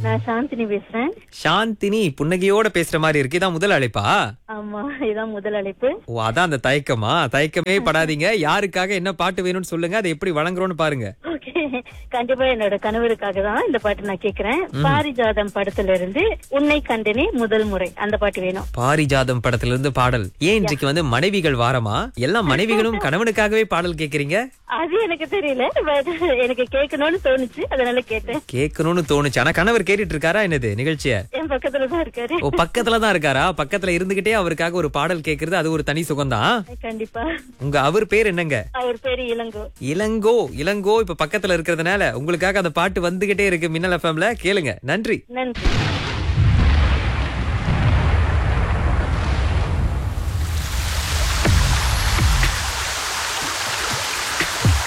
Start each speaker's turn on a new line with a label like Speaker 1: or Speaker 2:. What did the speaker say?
Speaker 1: நான் சாந்தினி பேசுறேன்
Speaker 2: சாந்தினி புன்னகையோட பேசுற மாதிரி இருக்கு இதான் முதல் அழைப்பா
Speaker 1: ஆமா இதான் முதல் அழைப்பு
Speaker 2: ஓ அதான் அந்த தயக்கமா தயக்கமே படாதீங்க யாருக்காக என்ன பாட்டு வேணும்னு சொல்லுங்க அதை எப்படி வழங்குறோம்னு பாருங்க
Speaker 1: ஓகே கண்டிப்பா என்னோட கணவருக்காக தான் இந்த பாட்டு நான் கேக்குறேன் பாரிஜாதம் படத்துல இருந்து உன்னை கண்டனே முதல் முறை அந்த பாட்டு வேணும்
Speaker 2: பாரிஜாதம் படத்துல இருந்து பாடல் ஏன் இன்றைக்கு வந்து மனைவிகள் வாரமா எல்லா மனைவிகளும் கணவனுக்காகவே பாடல் கேக்குறீங்க
Speaker 1: அது எனக்கு தெரியல பட் எனக்கு கேட்கணும்னு தோணுச்சு அதனால கேட்டேன்
Speaker 2: கேட்கணும்னு தோணுச்சு ஆனா கணவர் கேட்டுட்டு இருக்காரா என்னது நிகழ்ச்சிய
Speaker 1: என் பக்கத்துல தான் இருக்காரு
Speaker 2: ஓ பக்கத்துல தான் இருக்காரா பக்கத்துல இருந்துகிட்டே அவருக்காக ஒரு பாடல் கேக்குறது அது ஒரு தனி சுகம்தான்
Speaker 1: கண்டிப்பா
Speaker 2: உங்க அவர் பேர் என்னங்க
Speaker 1: அவர் பேரு இளங்கோ
Speaker 2: இளங்கோ இளங்கோ இப்ப பக்கத்துல இருக்கிறதுனால உங்களுக்காக அந்த பாட்டு வந்துகிட்டே இருக்கு மின்னல் எஃப்எம்ல கேளுங்க நன்றி
Speaker 1: நன்றி